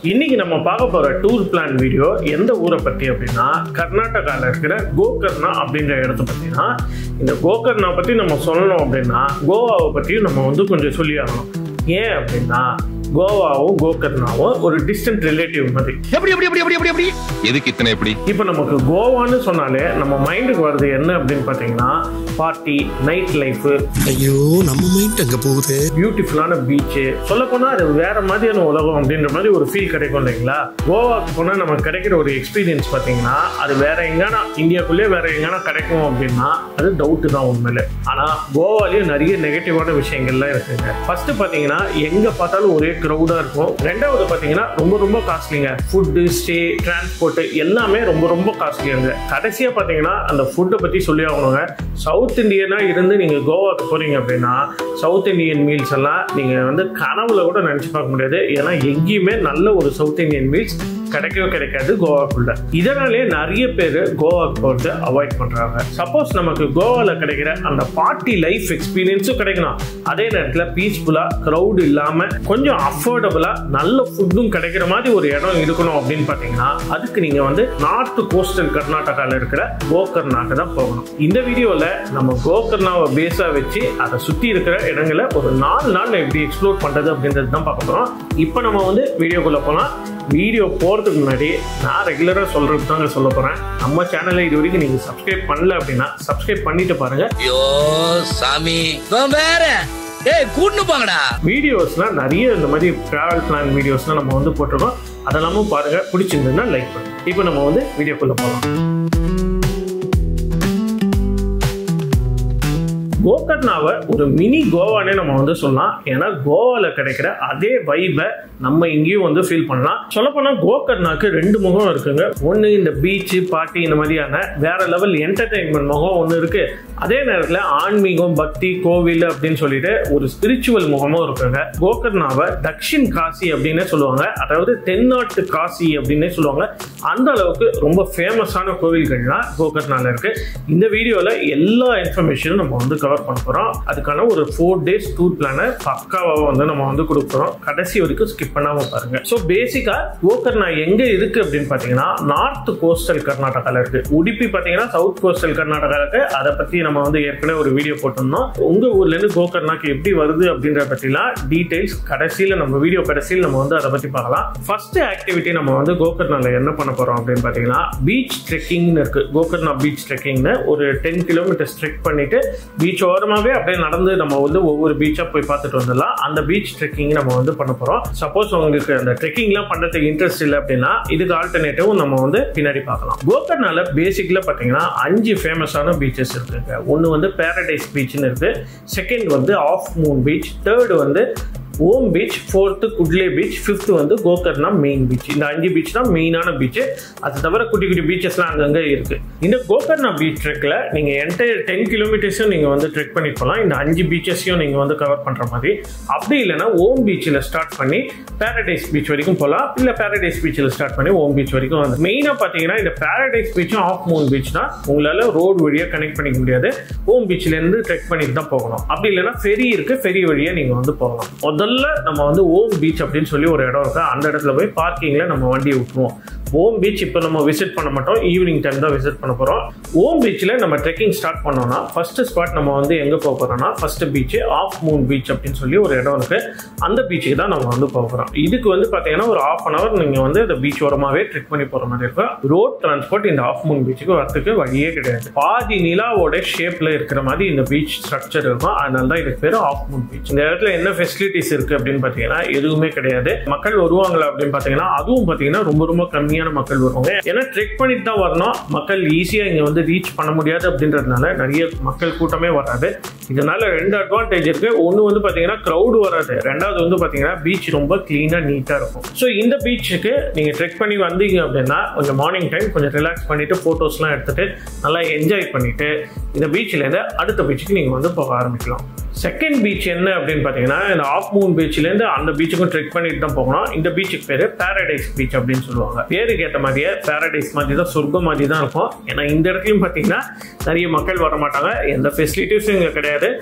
இன்னைக்கு நம்ம பார்க்க போற டூர் பிளான் வீடியோ எந்த ஊரை பத்தி அப்படின்னா கர்நாடகாவில் இருக்கிற கோகர்ணா அப்படின்ற இடத்த பத்தி தான் இந்த கோகர்ணா பத்தி நம்ம சொல்லணும் அப்படின்னா கோவாவை பற்றியும் நம்ம வந்து கொஞ்சம் சொல்லி ஆகணும் ஏன் அப்படின்னா கோவாவும் கோகர்ணாவும் ஒரு டிஸ்டன்ட் ரிலேட்டிவ் மாதிரி எப்படி எப்படி எப்படி எப்படி எப்படி எப்படி எதுக்கு இத்தனை எப்படி இப்போ நமக்கு கோவான்னு சொன்னாலே நம்ம மைண்டுக்கு வருது என்ன அப்படின்னு பார்த்தீங்கன்னா பார்ட்டி நைட் லைஃப் ஐயோ நம்ம மைண்ட் அங்க போகுது பியூட்டிஃபுல்லான பீச்சு சொல்ல போனா அது வேற மாதிரியான உலகம் அப்படின்ற மாதிரி ஒரு ஃபீல் கிடைக்கும் இல்லைங்களா கோவாக்கு போனால் நமக்கு கிடைக்கிற ஒரு எக்ஸ்பீரியன்ஸ் பார்த்தீங்கன்னா அது வேற எங்கன்னா இந்தியாக்குள்ளேயே வேற எங்கன்னா கிடைக்கும் அப்படின்னா அது டவுட்டு தான் உண்மையில ஆனால் கோவாலேயும் நிறைய நெகட்டிவான விஷயங்கள்லாம் இருக்குங்க ஃபர்ஸ்ட் பார்த்தீங்கன்னா எங்க பார்த்தாலும் ஒரே க்ரௌடாக இருக்கும் ரெண்டாவது பார்த்தீங்கன்னா ரொம்ப ரொம்ப காஸ்ட்லிங்க ஃபுட்டு ஸ்டே டிரான்ஸ்போர்ட் எல்லாமே ரொம்ப ரொம்ப காஸ்ட்லியாங்க கடைசியாக பார்த்தீங்கன்னா அந்த ஃபுட்டை பற்றி சொல்லி ஆகணுங்க சவுத் இந்தியனா இருந்து நீங்கள் கோவாக்கு போறீங்க அப்படின்னா சவுத் இந்தியன் மீல்ஸ் எல்லாம் நீங்கள் வந்து கனவுல கூட நினச்சி பார்க்க முடியாது ஏன்னா எங்கேயுமே நல்ல ஒரு சவுத் இந்தியன் மீல்ஸ் கிடைக்கவே கிடைக்காது கோவாக்குள்ள இதனாலே நிறைய பேர் கோவாக்கு போகிறது அவாய்ட் பண்ணுறாங்க சப்போஸ் நமக்கு கோவாவில் கிடைக்கிற அந்த பார்ட்டி லைஃப் எக்ஸ்பீரியன்ஸும் கிடைக்கணும் அதே நேரத்தில் பீஸ்ஃபுல்லாக க்ரௌட் இல்லாமல் கொஞ்சம் அஃபோர்டபுளாக நல்ல ஃபுட்டும் கிடைக்கிற மாதிரி ஒரு இடம் இருக்கணும் அப்படின்னு பார்த்தீங்கன்னா அதுக்கு நீங்கள் வந்து நார்த் கோஸ்டல் கர்நாடகாவில் இருக்கிற கோகர்நாக்கு தான் போகணும் இந்த வீடியோவில் நம்ம கோகர்ணாவை பேஸாக வச்சு அதை சுற்றி இருக்கிற இடங்களை ஒரு நாலு நாள் எப்படி எக்ஸ்ப்ளோர் பண்ணுறது அப்படின்றது தான் பார்க்க போகிறோம் இப்போ நம்ம வந்து வீடியோக்குள்ளே போகலாம் வீடியோ போகிறதுக்கு முன்னாடி நான் ரெகுலராக சொல்கிறது தாங்க சொல்ல போகிறேன் நம்ம சேனலை இது வரைக்கும் நீங்கள் சப்ஸ்கிரைப் பண்ணல அப்படின்னா சப்ஸ்கிரைப் பண்ணிட்டு பாருங்கள் ஐயோ சாமி இவன் வேற ஏய் கூட்டு போங்கடா வீடியோஸ்லாம் நிறைய இந்த மாதிரி ட்ராவல் பிளான் வீடியோஸ்லாம் நம்ம வந்து போட்டிருக்கோம் அதெல்லாமும் பாருங்கள் பிடிச்சிருந்ததுன்னா லைக் பண்ணுங்க இப்போ நம்ம வந்து வீடியோக்குள்ளே போகலாம் கோகர்ணாவை ஒரு மினி கோவானே நம்ம வந்து சொல்லலாம் ஏன்னா கோவாவில் கிடைக்கிற அதே வைபை நம்ம இங்கேயும் வந்து ஃபீல் பண்ணலாம் சொல்லப்போனால் கோகர்ணாக்கு ரெண்டு முகம் இருக்குங்க ஒன்று இந்த பீச்சு பார்ட்டி இந்த மாதிரியான வேற லெவல் என்டர்டைன்மெண்ட் முகம் ஒன்று இருக்கு அதே நேரத்தில் ஆன்மீகம் பக்தி கோவில் அப்படின்னு சொல்லிட்டு ஒரு ஸ்பிரிச்சுவல் முகமும் இருக்குங்க கோகர்ணாவை தக்ஷின் காசி அப்படின்னே சொல்லுவாங்க அதாவது தென்னாட்டு காசி அப்படின்னே சொல்லுவாங்க அந்த அளவுக்கு ரொம்ப ஃபேமஸான கோவில்கள்லாம் கோகர்ணால இருக்கு இந்த வீடியோவில் எல்லா இன்ஃபர்மேஷனும் நம்ம வந்து கவர் பண்ண போகிறோம் அதுக்கான ஒரு ஃபோர் டேஸ் டூர் பிளானை பக்காவாக வந்து நம்ம வந்து கொடுக்குறோம் கடைசி வரைக்கும் ஸ்கிப் பண்ணாமல் பாருங்க ஸோ பேசிக்காக கோகர்ணா எங்கே இருக்கு அப்படின்னு பார்த்தீங்கன்னா நார்த் கோஸ்டல் கர்நாடகாவில் இருக்கு உடுப்பி பார்த்தீங்கன்னா சவுத் கோஸ்டல் கர்நாடகா இருக்கு அதை பற்றி நம்ம வந்து ஏற்கனவே ஒரு வீடியோ போட்டிருந்தோம் உங்க ஊர்ல இருந்து கோகர்ணாக்கு எப்படி வருது அப்படின்ற பற்றிலாம் டீடைல்ஸ் கடைசியில் நம்ம வீடியோ கடைசியில் நம்ம வந்து அதை பற்றி பார்க்கலாம் ஃபர்ஸ்ட் ஆக்டிவிட்டி நம்ம வந்து கோகர்ணால என்ன பண்ண போறோம் அப்படின்னு பார்த்தீங்கன்னா பீச் ட்ரெக்கிங்னு இருக்கு கோகர்ணா பீச் ட்ரெக்கிங்னு ஒரு டென் கிலோமீட்டர்ஸ் ட்ரெக் பண்ணிட்டு பீச் ஓரமாகவே அப்படியே நடந்து நம்ம வந்து ஒவ்வொரு பீச்சாக போய் பார்த்துட்டு வந்துடலாம் அந்த பீச் ட்ரெக்கிங் நம்ம வந்து பண்ண போகிறோம் சப்போஸ் உங்களுக்கு அந்த ட்ரெக்கிங்லாம் பண்ணுறதுக்கு இன்ட்ரெஸ்ட் இல்லை அப்படின்னா இதுக்கு ஆல்டர்னேட்டிவ் நம்ம வந்து பின்னாடி பார்க்கலாம் கோகர்னால பேசிக்கில் பார்த்தீங்கன்னா அஞ்சு ஃபேமஸான பீச்சஸ் இருக்குங்க ஒன்று வந்து பேரடைஸ் பீச்னு இருக்கு செகண்ட் வந்து ஆஃப் மூன் பீச் தேர்டு வந்து Om beach fourth Kudle beach fifth வந்து கோகர்ணா மெயின் பீச் இந்த அஞ்சு பீச் தான் மெயினான பீச் அது தவிர குட்டி குட்டி பீச்சஸ்லாம் அங்கங்கே இருக்கு இந்த கோகர்ணா பீச் ட்ரெக்கில் நீங்கள் என்டையர் டென் கிலோமீட்டர்ஸும் நீங்கள் வந்து ட்ரெக் பண்ணி போகலாம் இந்த அஞ்சு பீச்சஸையும் நீங்கள் வந்து கவர் பண்ணுற மாதிரி அப்படி இல்லைன்னா ஓம் பீச்சில் ஸ்டார்ட் பண்ணி பேரடைஸ் பீச் வரைக்கும் போகலாம் இல்லை பேரடைஸ் பீச்சில் ஸ்டார்ட் பண்ணி ஓம் பீச் வரைக்கும் வந்து மெயினாக பார்த்தீங்கன்னா இந்த பேரடைஸ் பீச்சும் ஆஃப் மூன் பீச் தான் உங்களால் ரோடு வழியாக கனெக்ட் பண்ணிக்க முடியாது ஓம் பீச்லேருந்து ட்ரெக் பண்ணிட்டு தான் போகணும் அப்படி இல்லைன்னா ஃபெரி இருக்கு ஃபெரி வழியாக நீங்கள் வந்து போகலாம் முதல்ல நம்ம வந்து ஓம் பீச் அப்படின்னு சொல்லி ஒரு இடம் இருக்கு அந்த இடத்துல போய் பார்க்கிங்கில் நம்ம வண்டியை விட்டுருவோம் ஓம் பீச் இப்போ நம்ம விசிட் பண்ண மாட்டோம் ஈவினிங் டைம் தான் விசிட் பண்ண போகிறோம் ஓம் பீச்சில் நம்ம ட்ரெக்கிங் ஸ்டார்ட் பண்ணோம்னா ஃபர்ஸ்ட் ஸ்பாட் நம்ம வந்து எங்கே போக போகிறோம்னா first beach half moon beach அப்படின்னு சொல்லி ஒரு இடம் இருக்கு அந்த பீச்சுக்கு தான் நம்ம வந்து போக போகிறோம் இதுக்கு வந்து பார்த்தீங்கன்னா ஒரு ஆஃப் அன் அவர் நீங்கள் வந்து அந்த பீச் ஓரமாகவே ட்ரெக் பண்ணி போகிற மாதிரி இருக்கும் ரோட் டிரான்ஸ்போர்ட் இந்த ஆஃப் மூன் பீச்சுக்கு வரத்துக்கு வழியே கிடையாது பாதி நிலாவோட ஷேப்பில் இருக்கிற மாதிரி இந்த பீச் ஸ்ட்ரக்சர் இருக்கும் அதனால தான் இதுக்கு பேர் ஆஃப் மூன் பீச் இந்த இடத்துல என்ன ஃபெசிலிட்டிஸ் இருக்கு அப்படின்னு பார்த்தீங்கன்னா எதுவுமே கிடையாது மக்கள் வருவாங்களா அப்படின்னு பார்த்தீங்கன்னா அதுவும் பார்த்தீங்கன்னா ரொம்ப ரொம்ப கம்மியான மக்கள் வருவாங்க ஏன்னா ட்ரெக் பண்ணிட்டு தான் வரணும் மக்கள் ஈஸியாக இங்கே வந்து ரீச் பண்ண முடியாது அப்படின்றதுனால நிறைய மக்கள் கூட்டமே வராது இதனால ரெண்டு அட்வான்டேஜ் இருக்கு ஒன்று வந்து பார்த்தீங்கன்னா க்ரௌடு வராது ரெண்டாவது வந்து பார்த்தீங்கன்னா பீச் ரொம்ப க்ளீனாக நீட்டாக இருக்கும் ஸோ இந்த பீச்சுக்கு நீங்கள் ட்ரெக் பண்ணி வந்தீங்க அப்படின்னா கொஞ்சம் மார்னிங் டைம் கொஞ்சம் ரிலாக்ஸ் பண்ணிட்டு ஃபோட்டோஸ்லாம் எடுத்துட்டு நல்லா என்ஜாய் பண்ணிட்டு இந்த பீச்சிலேருந்து அடுத்த பீச்சுக்கு நீங்கள் வந்து போக ஆரம்பிக்கலாம் செகண்ட் பீச் என்ன அப்படின்னு பார்த்தீங்கன்னா இந்த ஆஃப் மூன் பீச்லேருந்து அந்த பீச்சுக்கும் ட்ரெக் பண்ணிட்டு தான் போகணும் இந்த பீச்சுக்கு பேர் பேரடைஸ் பீச் அப்படின்னு சொல்லுவாங்க பேருக்கு ஏற்ற மாதிரியே பேரடைஸ் மாதிரி தான் சொர்க்கம் மாதிரி தான் இருக்கும் ஏன்னா இந்த இடத்துலையும் பார்த்தீங்கன்னா நிறைய மக்கள் வர மாட்டாங்க எந்த ஃபெசிலிட்டிஸும் இங்கே கிடையாது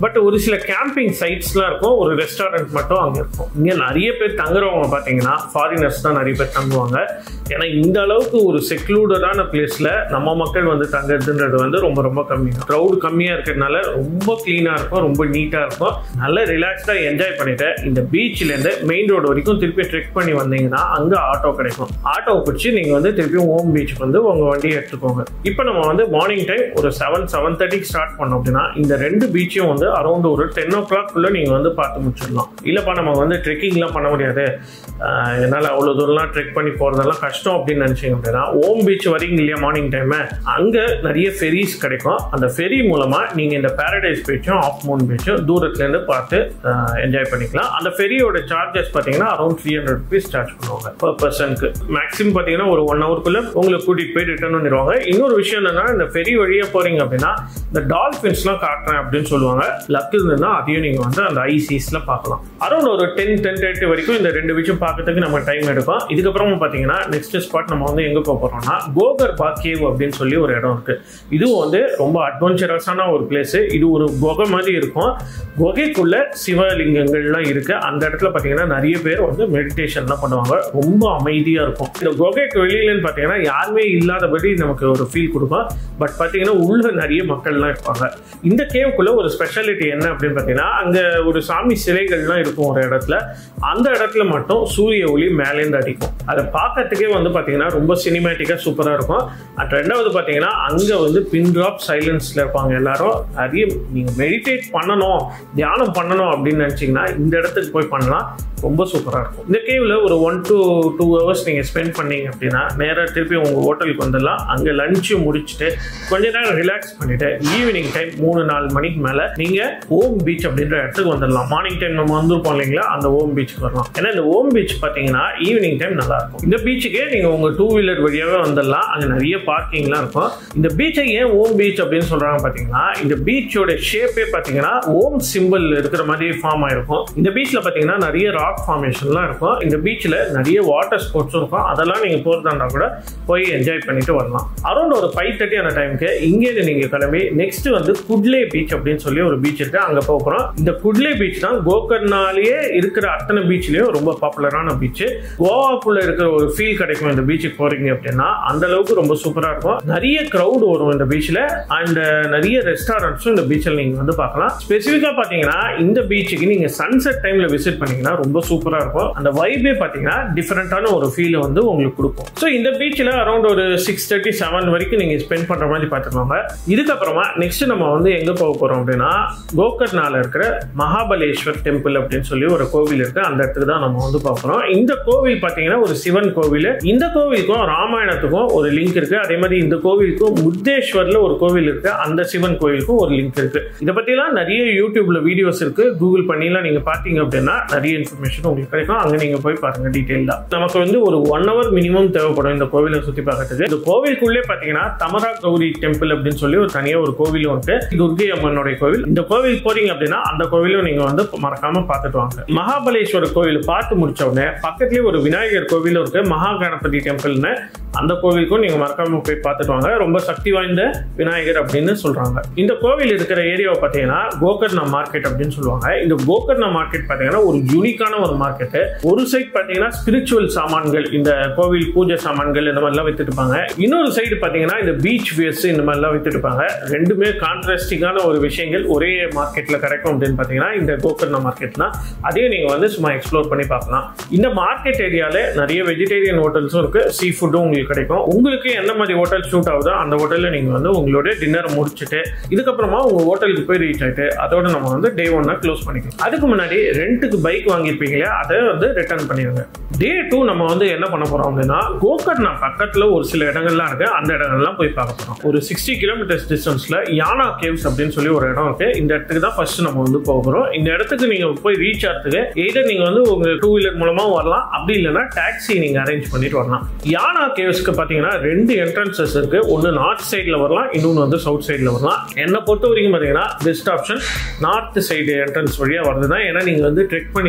பட் ஒரு சில கேம்பிங் சைட்ஸ்லாம் இருக்கும் ஒரு ரெஸ்டாரண்ட் மட்டும் அங்கே இருக்கும் இங்கே நிறைய பேர் தங்குறவங்க பார்த்தீங்கன்னா ஃபாரினர்ஸ் தான் நிறைய பேர் தங்குவாங்க ஏன்னா இந்த அளவுக்கு ஒரு செக்லூடடான பிளேஸில் நம்ம மக்கள் வந்து தங்குறதுன்றது வந்து ரொம்ப ரொம்ப கம்மி தான் க்ரௌட் கம்மியாக இருக்கிறதுனால ரொம்ப க்ளீனாக இருக்கும் ரொம்ப நீட்டாக இருக்கும் நல்ல ரிலாக்ஸ்டாக என்ஜாய் பண்ணிட்டு இந்த பீச்லேருந்து மெயின் ரோடு வரைக்கும் திருப்பி ட்ரெக் பண்ணி வந்தீங்கன்னா அங்கே ஆட்டோ கிடைக்கும் ஆட்டோ பிடிச்சி நீங்கள் வந்து திருப்பி ஓம் பீச்சுக்கு வந்து உங்கள் வண்டியை எடுத்துக்கோங்க இப்போ நம்ம வந்து மார்னிங் டைம் ஒரு செவன் செவன் தேர்ட்டிக்கு ஸ்டார்ட் பண்ணோம் அப்படின்னா இந்த ரெண்டு பீச்சையும் வந்து அரௌண்ட் ஒரு டென் ஓ கிளாக்குள்ளே நீங்கள் வந்து பார்த்து முடிச்சிடலாம் இல்லைப்பா நம்ம வந்து ட்ரெக்கிங்லாம் பண்ண முடியாது ஆஹ் என்னால் அவ்வளோ தூரம்லாம் ட்ரெக் பண்ணி போகிறதெல்லாம் கஷ்டம் அப்படின்னு நினச்சிங்க அப்படின்னா ஓம் பீச் வரீங்க இல்லையா மார்னிங் டைமு அங்கே நிறைய ஃபெரிஸ் கிடைக்கும் அந்த ஃபெரி மூலமாக நீங்கள் இந்த பேரடைஸ் பீச்சும் ஆஃப் மூன் பீச்சும் தூரத்துலேருந்து பார்த்து என்ஜாய் பண்ணிக்கலாம் அந்த ஃபெரியோட சார்ஜஸ் பார்த்தீங்கன்னா around three hundred rupees charge பண்ணுவாங்க பர் பர்சனுக்கு மேக்ஸிமம் பார்த்தீங்கன்னா ஒரு ஒன் ஹவருக்குள்ளே உங்களை கூட்டிகிட்டு போய் ரிட்டர்ன் பண்ணிடுவாங்க இன்னொரு விஷயம் என்னன்னா இந்த ஃபெரி வழியாக போகிறீங்க அப்படின்னா இந்த டால்ஃபின்ஸ்லாம் காட்டுறேன் அப்படின்னு சொல்லுவாங்க லக் இருந்ததுன்னா அதையும் நீங்கள் வந்து அந்த ஐசிஸில் பார்க்கலாம் அரௌண்ட் ஒரு டென் டென் தேர்ட்டி வரைக்கும் இந்த ரெண்டு விஷயம் பார்க்கறதுக்கு நம்ம டைம் எடுக்கும் இதுக்கப்புறமா பார்த்தீங்கன்னா நெக்ஸ்ட் ஸ்பாட் நம்ம வந்து எங்கே போக போகிறோம்னா கோகர் பா கேவ் அப்படின்னு சொல்லி ஒரு இடம் இருக்கு இதுவும் வந்து ரொம்ப அட்வென்ச்சரஸான ஒரு பிளேஸ் இது ஒரு குகை மாதிரி இருக்கும் குகைக்குள்ள சிவலிங்கங்கள்லாம் இருக்கு அந்த இடத்துல பார்த்தீங்கன்னா நிறைய பேர் வந்து மெடிடேஷன்லாம் பண்ணுவாங்க ரொம்ப அமைதியாக இருக்கும் இந்த குகைக்கு வெளியிலன்னு பார்த்தீங்கன்னா யாருமே இல்லாதபடி நமக்கு ஒரு ஃபீல் கொடுக்கும் பட் பார்த்தீங்கன்னா உள்ள நிறைய மக்கள்லாம் இருப்பாங்க இந்த கேவுக்குள்ள ஒரு ஸ்பெஷாலிட்டி என்ன அப்படின்னு பார்த்தீங்கன்னா அங்கே ஒரு சாமி சிலைகள்லாம் இருக்கும் ஒரு இடத்துல அந்த இடத்துல மட்டும் சூரிய ஒளி மேலேருந்து அடிக்கும் அதை பார்க்கறதுக்கே வந்து பார்த்தீங்கன்னா ரொம்ப சினிமேட்டிக்காக சூப்பராக இருக்கும் அண்ட் ரெண்டாவது பார்த்தீங்கன்னா அங்கே வந்து பின் ட்ராப் சைலன்ஸில் இருப்பாங்க எல்லாரும் நிறைய நீங்கள் மெடிடேட் பண்ணணும் தியானம் பண்ணணும் அப்படின்னு நினச்சிங்கன்னா இந்த இடத்துக்கு போய் பண்ணலாம் ரொம்ப சூப்பராக இருக்கும் இந்த கேவில் ஒரு ஒன் டு டூ ஹவர்ஸ் நீங்கள் ஸ்பெண்ட் பண்ணீங்க அப்படின்னா நேராக திருப்பி உங்கள் ஹோட்டலுக்கு வந்துடலாம் அங்கே லஞ்சு முடிச்சுட்டு கொஞ்ச நேரம் ரிலாக்ஸ் பண்ணிட்டு ஈவினிங் டைம் மூணு நாலு மணிக்கு மேலே நீங்கள் ஓம் பீச் அப்படின்ற இடத்துக்கு வந்துடலாம் மார்னிங் டைம் நம்ம வந்திருப்போம் இல்லைங்களா அந்த ஓம் பீச்சுக்கு வரலாம் ஏன்னா இந்த ஓம் பீச் பார்த்தீங்கன்னா ஈவினிங் டைம் நல்லா இருக்கும் இந்த பீச்சுக்கே நீங்கள் உங்கள் டூ வீலர் வழியாகவே வந்துடலாம் அங்கே நிறைய பார்க்கிங்லாம் இருக்கும் இந்த பீச்சை ஏன் ஓம் பீச் அப்படின்னு சொல்கிறாங்க பார்த்தீங்கன்னா இந்த பீச்சோட ஷேப்பே பார்த்தீங்கன்னா ஓம் சிம்பிள் இருக்கிற மாதிரி ஃபார்ம் ஆயிருக்கும் இந்த பீச்சில் பார்த்தீங்கன்னா நிறைய ராக் ஃபார்மேஷன்லாம் இருக்கும் இந்த பீச்சில் நிறைய வாட்டர் ஸ்போர்ட்ஸும் இருக்கும் அதெல்லாம் நீங்கள் போகிறதாண்டா கூட போய் என்ஜாய் பண்ணிட்டு வரலாம் அரௌண்ட் ஒரு ஃபைவ் தேர்ட்டி அந்த டைமுக்கு இங்கேருந்து நீங்கள் கிளம்பி நெக்ஸ்ட் வந்து குட்லே பீச் அப்படின்னு சொல்லி ஒரு பீச் இருக்கு அங்கே போகிறோம் இந்த குட்லே பீச் தான் கோகர்னாலேயே இருக்கிற அத்தனை பீச்லேயும் ரொம்ப பாப்புலரான பீச் கோவாக்குள்ள இருக்கிற ஒரு ஃபீல் கிடைக்கும் இந்த பீச்சுக்கு போறீங்க அப்படின்னா அந்த அளவுக்கு ரொம்ப சூப்பராக இருக்கும் நிறைய க்ரௌட் வரும் இந்த பீச்சில் அண்ட் நிறைய ரெஸ்டாரண்ட்ஸும் இந்த பீச்சில் நீங்கள் வந்து பார்க்கலாம் ஸ்பெசிஃபிக்காக பார்த்தீங்கன்னா இந்த பீச்சுக்கு நீங்கள் சன்செட் டைமில் விசிட் பண்ணீங்கன்னா ரொம்ப சூப்பராக இருக்கும் அந்த வைபே பார்த்தீங்கன்னா டிஃப்ரெண்ட்டான ஒரு ஃபீலை வந்து உங்களுக்கு கொடுக்கும் ஸோ இந்த பீச்சில் அரௌண்ட் ஒரு சிக்ஸ் தேர்ட்டி செவன் வரைக்கும் நீங்கள் ஸ்பெண்ட் பண்ணுற மாதிரி பார்த்துக்கோங்க இதுக்கப்புறமா நெக்ஸ்ட் நம்ம வந்து எங்கே போக போகிறோம் அப்படின்னா கோகர்னால இருக்கிற மகாபலேஸ்வர் டெம்பிள் அப்படின்னு சொல்லி ஒரு கோவில் இருக்கு அந்த இடத்துக்கு தான் நம்ம வந்து பார்க்குறோம் இந்த கோவில் பார்த்தீங்கன்னா ஒரு சிவன் கோவில் இந்த கோவிலுக்கும் ராமாயணத்துக்கும் ஒரு லிங்க் இருக்கு அதே மாதிரி இந்த கோவிலுக்கும் முத்தேஸ்வர்ல ஒரு கோவில் இருக்கு அந்த சிவன் கோவிலுக்கும் ஒரு லிங்க் இருக்கு இதை பற்றிலாம் நிறைய யூடியூப்ல வீடியோஸ் இருக்கு கூகுள் பண்ணிலாம் நீங்க பார்த்தீங்க அப்படின்னா நிறைய இன்ஃபர்மேஷன் உங்களுக்கு கிடைக்கும் அங்கே நீங்க போய் பாருங்க டீட்டெயிலாக நமக்கு வந்து ஒரு ஒன் ஹவர் மினிமம் தேவைப்படும் இந்த கோவிலை சுற்றி பார்க்கறதுக்கு இந்த கோவிலுக்குள்ளே பார்த்தீங்கன்னா தமரா கௌரி டெம்பிள் அப்படின்னு சொல்லி ஒரு தனியாக ஒரு கோவிலும் இருக்கு துர்கை அம்மனுடைய கோவில் இந்த கோவில் போறீங்க அப்படின்னா அந்த கோவிலும் நீங்க வந்து மறக்காம பார்த்துட்டு வாங்க மகாபலேஸ்வரர் கோவில் பார்த்து முடிச்ச உடனே பக்கத்துலேயே ஒரு விநாயகர் கோவிலும் இருக்கு மகா கணபதி டெம்பிள்னு அந்த கோவிலுக்கும் நீங்க மறக்காம போய் பார்த்துட்டு வாங்க ரொம்ப சக்தி வாய்ந்த விநாயகர் அப்படின்னு சொல்றாங்க இந்த கோவில் இருக்கிற ஏரியாவை பார்த்தீங்கன்னா கோகர்ணா மார்க்கெட் அப்படின்னு சொல்லுவாங்க இந்த கோகர்ணா மார்க்கெட் பார்த்தீங்கன்னா ஒரு யூனிக்கான ஒரு மார்க்கெட் ஒரு சைட் பார்த்தீங்கன்னா ஸ்பிரிச்சுவல் சாமான்கள் இந்த கோவில் பூஜை சாமான்கள் இந்த மாதிரிலாம் வித்துட்டு இருப்பாங்க இன்னொரு சைடு பார்த்தீங்கன்னா இந்த பீச் வேஸ் இந்த மாதிரிலாம் வித்துட்டு இருப்பாங்க ரெண்டுமே கான்ட்ராஸ்டிங்கான ஒரு விஷயங்கள் ஒரே மார்க்கெட்ல கிடைக்கும் அப்படின்னு பார்த்தீங்கன்னா இந்த கோகர்ணா மார்க்கெட் தான் அதையும் நீங்க வந்து சும்மா எக்ஸ்ப்ளோர் பண்ணி பார்க்கலாம் இந்த மார்க்கெட் ஏரியால நிறைய வெஜிடேரியன் ஹோட்டல்ஸும் இருக்கு சீ ஃபுட்டும் உங்களுக்கு கிடைக்கும் உங்களுக்கு எந்த மாதிரி ஹோட்டல் ஷூட் ஆகுதோ அந்த ஹோட்டலில் நீங்கள் வந்து உங்களோட டின்னர் முடிச்சுட்டு இதுக்கப்புறமா உங்கள் ஹோட்டலுக்கு போய் ரீச் ஆகிட்டு அதோட நம்ம வந்து டே ஒன்னா க்ளோஸ் பண்ணிக்கலாம் அதுக்கு முன்னாடி ரெண்ட்டுக்கு பைக் வாங்கியிருப்பீங்களே அதை வந்து ரிட்டர்ன் பண்ணிடுங்க டே டூ நம்ம வந்து என்ன பண்ண போகிறோம் அப்படின்னா கோகர்னா பக்கத்தில் ஒரு சில இடங்கள்லாம் இருக்கு அந்த இடங்கள்லாம் போய் பார்க்க போகிறோம் ஒரு சிக்ஸ்டி கிலோமீட்டர்ஸ் டிஸ்டன்ஸில் யானா கேவ்ஸ் அப்படின்னு சொல்லி ஒரு இடம் இருக்கு இந்த இடத்துக்கு தான் ஃபர்ஸ்ட் நம்ம வந்து போகிறோம் இந்த இடத்துக்கு நீங்கள் போய் ரீச் ஆகிறதுக்கு எய்தர் நீங்கள் வந்து உங்கள் டூ வீலர் மூலமாக வரலாம் அப்படி இல்லைன்னா டாக்ஸி நீங்கள் அரேஞ்ச் பண்ணிட்டு வரலாம் யானா கேவ்ஸ்க்கு பார்த்தீங்கன்னா ரெண்டு என்ட்ரன்சஸ் இருக்கு ஒன்று நார்த் சைடில் வரலாம் இன்னொன்று வந்து சவுத் சைடில் வரலாம் என்னை பொறுத்த வரைக்கும் பார்த்தீங்கன்னா best option north side entrance வழியாக வருது தான் ஏன்னா நீங்கள் வந்து ட்ரெக் பண்ணி போகிறது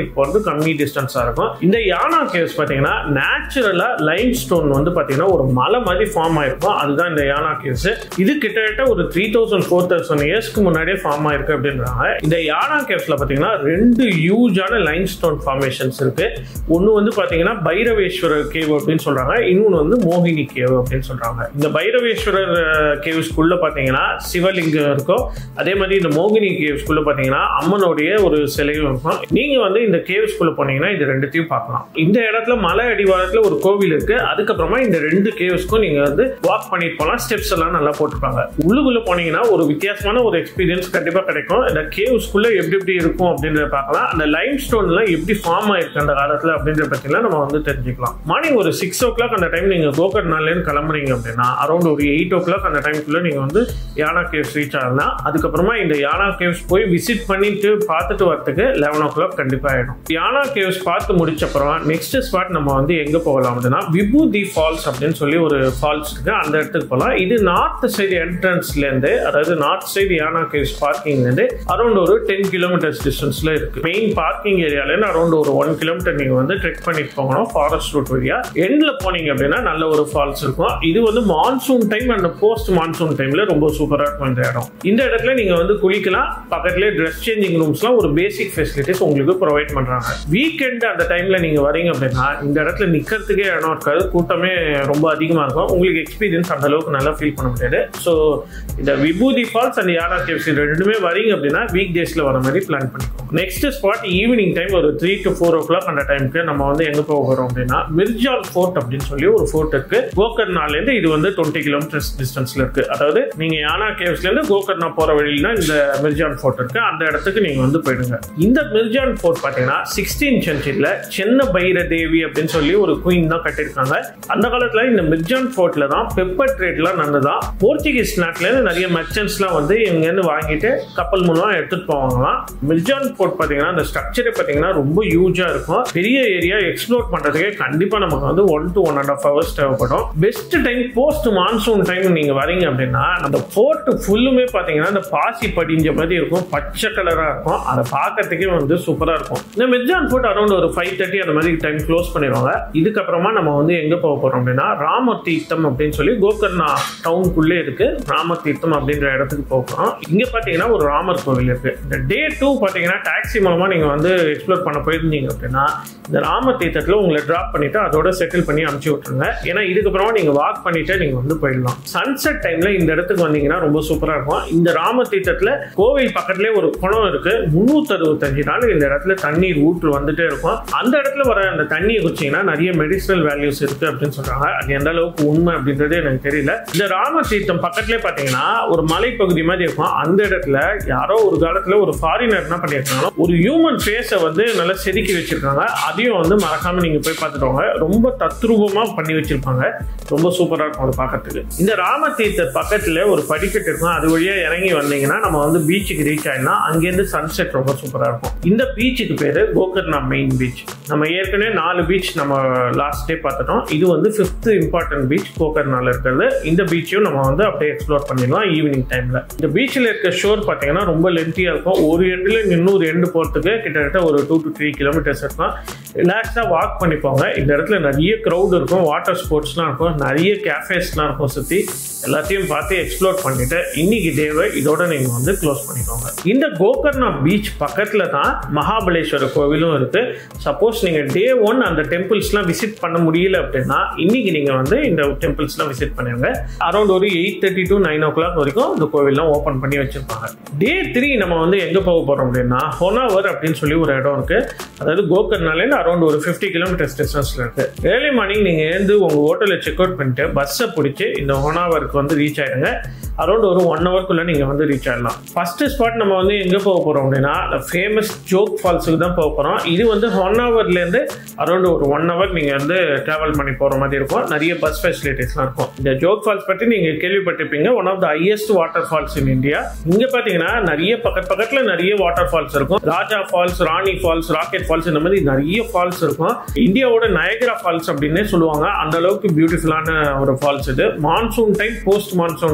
கம்மி டிஸ்டன்ஸாக இருக்கும் இந்த யானா கேவ்ஸ் பார்த்தீங்கன்னா நேச்சுரலாக லைம் ஸ்டோன் வந்து பார்த்தீங்கன்னா ஒரு மலை மாதிரி ஃபார்ம் ஆயிருக்கும் அதுதான் இந்த யானா கேவ்ஸ் இது கிட்டத்தட்ட ஒரு த்ரீ தௌசண்ட் ஃபோர் தௌசண்ட் இயர்ஸ்க்கு முன்னாடியே ஃபார்ம் ஆயிருக்கு அப்படின்றாங்க இந்த யானா கேவ்ஸ்ல பார்த்தீங்கன்னா ரெண்டு ஹியூஜான லைம் ஸ்டோன் ஃபார்மேஷன்ஸ் இருக்கு ஒன்று வந்து பார்த்தீங்கன்னா பைரவேஸ்வரர் கேவ் அப்படின்னு சொல்றாங்க இன்னொன்று வந்து மோகினி கேவ் அப்படின்னு சொல்றாங்க இந்த பைரவேஸ்வரர் கேவ்ஸ்குள்ள பார்த்தீங்கன்னா சிவலிங்கம் இருக்கும் அதே மாதிரி இந்த மோகினி கேவ்ஸ்குள்ள பார்த்தீங்கன்னா அம்மனுடைய ஒரு சிலையும் இருக்கும் நீங்க வந்து இந்த கேவ்ஸ்குள்ள போனீங்கன்னா இது ரெண்டுத்தையும் பார்க்கலாம் இந்த இடத்துல மலை அடிவாரத்தில் ஒரு கோவில் இருக்கு அதுக்கப்புறமா இந்த ரெண்டு கேவ்ஸ்க்கும் நீங்க வந்து வாக் பண்ணிட்டு போகலாம் ஸ்டெப்ஸ் எல்லாம் நல்லா போட்டிருப்பாங்க உள்ளுக்குள்ள போனீங்கன்னா ஒரு வித்தியாசமான ஒரு எக்ஸ்பீரியன்ஸ் கண்டிப்பா கிடைக்கும் இந்த கேவ்ஸ்குள்ள எப்படி எப்படி இருக்கும் அப்படின்றத பார்க்கலாம் அந்த லைம் ஸ்டோன்லாம் எப்படி ஃபார்ம் ஆயிருக்கு அந்த காலத்துல அப்படின்றத பத்திலாம் நம்ம வந்து தெரிஞ்சுக்கலாம் மார்னிங் ஒரு சிக்ஸ் ஓ கிளாக் அந்த டைம் நீங்க கோகர்னாலேருந்து கிளம்புறீங்க அப்படின்னா அரௌண்ட் ஒரு எயிட் ஓ கிளாக் அந்த டைம்குள்ள நீங்க வந்து யானா கேவ்ஸ் ரீச் ஆகலாம் அதுக்கப்புறமா இந்த யானா கேவ்ஸ் போய் விசிட் பண்ணிட்டு பார்த்துட்டு வரதுக்கு லெவன் ஓ கிளாக் கண்டிப்பா ஆயிடும் யானா கேவ்ஸ் பார்த்து முடிச்ச அப்புறம் நெக்ஸ்ட் ஸ்பாட் நம்ம வந்து எங்க போகலாம் அப்படின்னா விபூதி ஃபால்ஸ் அப்படின்னு சொல்லி ஒரு ஃபால்ஸ் இருக்கு அந்த இடத்துக்கு போகலாம் இது நார்த் சைடு என்ட்ரன்ஸ்ல இருந்து அதாவது நார்த் சைடு யானா கேவ்ஸ் பார்க்கிங்ல இருந்து அரௌண்ட் ஒரு டென் கிலோமீட்டர்ஸ் டிஸ்டன்ஸ்ல இருக்கு மெயின் பார்க்கிங் ஏரியால இருந்து அரௌண்ட் ஒரு ஒன் கிலோமீட்டர் நீங்க வந்து ட்ரெக் பண்ணிட்டு போகணும் ஃபாரஸ்ட் ரூட் வழியா எண்ட்ல போனீங்க அப்படின்னா நல்ல ஒரு ஃபால்ஸ் இருக்கும் இது வந்து monsoon time and post monsoon டைம்ல ரொம்ப சூப்பரா இருக்கும் இந்த இடம் இந்த இடத்துல நீங்க வந்து குளிக்கலாம் பக்கத்துலேயே ட்ரெஸ் சேஞ்சிங் ரூம்ஸ்லாம் ஒரு பேசிக் ஃபெசிலிட்டிஸ் உங்களுக்கு ப்ரொவைட் பண்றாங்க வீக்கெண்ட் அந்த டைம்ல நீங்க வரீங்க அப்படின்னா இந்த இடத்துல நிக்கிறதுக்கே இடம் இருக்காது கூட்டமே ரொம்ப அதிகமா இருக்கும் உங்களுக்கு எக்ஸ்பீரியன்ஸ் அந்த அளவுக்கு நல்லா ஃபீல் பண்ண முடியாது ஸோ இந்த Vibhuti falls and Yana caves இது ரெண்டுமே வரீங்க அப்படின்னா வீக் டேஸ்ல வர மாதிரி பிளான் பண்ணிக்கோங்க நெக்ஸ்ட் ஸ்பாட் ஈவினிங் டைம் ஒரு three to four o'clock அந்த டைமுக்கு நம்ம வந்து எங்க போக போறோம் அப்படின்னா மிர்ஜால் ஃபோர்ட் அப்படின்னு சொல்லி ஒரு ஃபோர்ட் இருக்கு கோகர்னால இருந்து இது வந்து டுவெண்ட்டி கிலோமீட்டர்ஸ் டிஸ்டன்ஸ்ல இருக்கு அதாவது நீங்க யானா கேவ்ஸ்ல இருந்து கோகர்னா போற வழியில தான் இந்த மிர்ஜான் ஃபோர்ட் இருக்கு அந்த இடத்துக்கு நீங்க வந்து போயிடுங்க இந்த மிர்ஜான் ஃபோர்ட் பாத்தீங்கன்னா சிக்ஸ்டீன் சென்ச்சுரியில சென்ன பைர தேவி அப்படின்னு சொல்லி ஒரு குயின் தான் கட்டியிருக்காங்க அந்த காலத்துல இந்த மிர்ஜான் ஃபோர்ட்ல தான் பெப்பர் ட்ரேட்லாம் நடந்ததான் போர்ச்சுகீஸ் நாட்டுல இருந்து நிறைய மெர்ச்சன்ட்ஸ்லாம் வந்து இவங்க இருந்து வாங்கிட்டு கப்பல் மூலமா எடுத்துட்டு போவாங்களாம் மிர்ஜான் ஃபோர்ட் பாத்தீங்கன்னா அந்த ஸ்ட்ரக்சரே பாத்தீங்கன்னா ரொம்ப ஹியூஜா இருக்கும் பெரிய ஏரியா எக்ஸ்ப்ளோர் பண்றதுக்கே கண்டிப்பா நமக்கு வந்து one to one and half hours தேவைப்படும் best time post monsoon time நீங்க வரீங்க அப்படின்னா அந்த ஃபோர்ட் ஃபுல்லுமே பாத்தீங்கன்னா அந்த பாசி படிஞ்ச மாதிரி இருக்கும் பச்சை கலரா இருக்கும் அதை பார்க்கறதுக்கே வந்து சூப்பரா இருக்கும் இந்த மிர்ஜான் ஃபோர்ட் அரௌண்ட் ஒரு ஃபைவ் தேர்ட்டி அந்த மாதிரி டைம் க்ளோஸ் பண்ணிடுவாங்க இதுக்கப்புறமா நம்ம வந்து எங்க போக போறோம் அப்படின்னா ராம தீர்த்தம் அப்படின்னு சொல்லி கோகர்ணா டவுனுக்குள்ளே இருக்கு ராம தீர்த்தம் அப்படின்ற இடத்துக்கு போக போறோம் இங்க பாத்தீங்கன்னா ஒரு ராமர் கோவில் இருக்கு இந்த டே டூ பாத்தீங்கன்னா டாக்ஸி மூலமா நீங்க வந்து எக்ஸ்ப்ளோர் பண்ண போயிருந்தீங்க அப்படின்னா இந்த ராம தீர்த்தத்துல உங்களை டிராப் பண்ணிட்டு அதோட செட்டில் பண்ணி அனுப்பிச்சு விட்டுருங்க ஏன்னா இதுக்கப்புறமா நீங்க வாக் பண்ணிட்டு நீங்க வந்து போயிடலாம் சன்செட் டைம்ல இந்த இடத்துக்கு வந்தீங்கன்னா ரொம்ப சூப்பரா இருக்கும் இந்த ராம தீர்த்தத்துல கோவில் பக்கத்துலேயே ஒரு குளம் இருக்கு முன்னூத்தி அறுபத்தஞ்சு நாள் இந்த இடத்துல தண்ணீர் ஊற்று வந்துட்டே இருக்கும் அந்த இடத்துல வர அந்த தண்ணியை குச்சிங்கன்னா நிறைய மெடிசனல் வேல்யூஸ் இருக்கு அப்படின்னு சொல்றாங்க அது எந்த அளவுக்கு உண்மை அப்படின்றது எனக்கு தெரியல இந்த ராம தீர்த்தம் பக்கத்துலேயே பாத்தீங்கன்னா ஒரு மலைப்பகுதி மாதிரி இருக்கும் அந்த இடத்துல யாரோ ஒரு காலத்துல ஒரு ஃபாரினர் என்ன பண்ணியிருக்காங்க ஒரு ஹியூமன் ஃபேஸை வந்து நல்லா செதுக்கி வச்சிருக்காங்க அதையும் வந்து மறக்காம நீங்க போய் பார்த்துட்டு வாங்க ரொம்ப தத்ரூபமா பண்ணி வச்சிருப்பாங்க ரொம்ப சூப்பரா இருக்கும் அதை பார்க்கறதுக்கு இந்த ராம தீர்த்த பக்கத்துல ஒரு படிக்கட்டு இருக்கும் அது வழியா இறங்கி வந்தீங்கன்னா நம்ம வந்து பீச்சுக்கு ரீச் ஆயிடலாம் அங்கேருந்து சன்செட் ரொம்ப சூப்பரா இருக்கும் இந்த பீச்சுக்கு பேரு கோகர்னா மெயின் பீச் நம்ம ஏற்கனவே நாலு பீச் நம்ம லாஸ்ட் டே பார்த்துட்டோம் இது வந்து ஃபிஃப்த் இம்பார்ட்டன்ட் பீச் கோகர்னால இருக்கிறது இந்த பீச்சையும் நம்ம வந்து அப்படியே எக்ஸ்ப்ளோர் பண்ணிடலாம் ஈவினிங் டைம்ல இந்த பீச்சில் இருக்க ஷோர் பார்த்தீங்கன்னா ரொம்ப லென்த்தியா இருக்கும் ஒரு எண்டுல இன்னொரு எண்டு போறதுக்கு கிட்டத்தட்ட ஒரு டூ டு த்ரீ கிலோமீட்டர்ஸ் இருக்கும் ரிலாக்ஸாக வாக் பண்ணி போங்க இந்த இடத்துல நிறைய க்ரௌட் இருக்கும் வாட்டர் ஸ்போர்ட்ஸ்லாம் இருக்கும் நிறைய கேஃபேஸ்லாம் இருக்கும் சுற்றி எல்லாத்தையும் பார்த்து எக்ஸ்ப்ளோர் பண்ணிட்டு இன்னைக்கு டேவை இதோட நீங்க வந்து க்ளோஸ் பண்ணிக்கோங்க இந்த கோகர்ணா பீச் பக்கத்துல தான் மகாபலேஸ்வரர் கோவிலும் இருக்கு சப்போஸ் நீங்க டே ஒன் அந்த டெம்பிள்ஸ்லாம் விசிட் பண்ண முடியல அப்படின்னா இன்னைக்கு நீங்க வந்து இந்த டெம்பிள்ஸ்லாம் விசிட் பண்ணிருங்க அரௌண்ட் ஒரு eight thirty to nine o'clock வரைக்கும் இந்த கோவில்லாம் ஓப்பன் பண்ணி வச்சிருப்பாங்க டே த்ரீ நம்ம வந்து எங்க போக போறோம் அப்படின்னா ஹொனாவர் அப்படின்னு சொல்லி ஒரு இடம் இருக்கு அதாவது கோகர்னாலேருந்து அரௌண்ட் ஒரு ஃபிஃப்டி கிலோமீட்டர்ஸ் டிஸ்டன்ஸ்ல இருக்கு ஏர்லி மார்னிங் நீங்க எழுந்து உங்க ஹோட்டலில் செக் அவுட் பண்ணிட்டு பஸ்ஸை பிடிச்சி இந்த ஹொனாவருக்கு வந்து ரீச் ஆயிடுங்க அரௌண்ட் ஒரு ஒன் ஹவர்க்குள்ள நீங்க வந்து ரீச் ஆயிடலாம் ஃபர்ஸ்ட் ஸ்பாட் நம்ம வந்து எங்க போக போறோம் அப்படின்னா ஃபேமஸ் ஜோக் ஃபால்ஸுக்கு தான் போக போறோம் இது வந்து ஒன் ஹவர்ல இருந்து அரௌண்ட் ஒரு ஒன் ஹவர் நீங்க வந்து டிராவல் பண்ணி போற மாதிரி இருக்கும் நிறைய பஸ் ஃபெசிலிட்டிஸ்லாம் இருக்கும் இந்த ஜோக் ஃபால்ஸ் பற்றி நீங்க கேள்விப்பட்டிருப்பீங்க one of the highest waterfalls in India இங்க பாத்தீங்கன்னா நிறைய பக்கத்து பக்கத்துல நிறைய வாட்டர் ஃபால்ஸ் இருக்கும் Raja falls Rani falls rocket falls இந்த மாதிரி நிறைய ஃபால்ஸ் இருக்கும் இந்தியாவோட நயகரா ஃபால்ஸ் அப்படின்னே சொல்லுவாங்க அந்த அளவுக்கு பியூட்டிஃபுல்லான ஒரு ஃபால்ஸ் இது மான்சூன் டைம் போஸ்ட் மான்சூன் டைம்ல நீங்க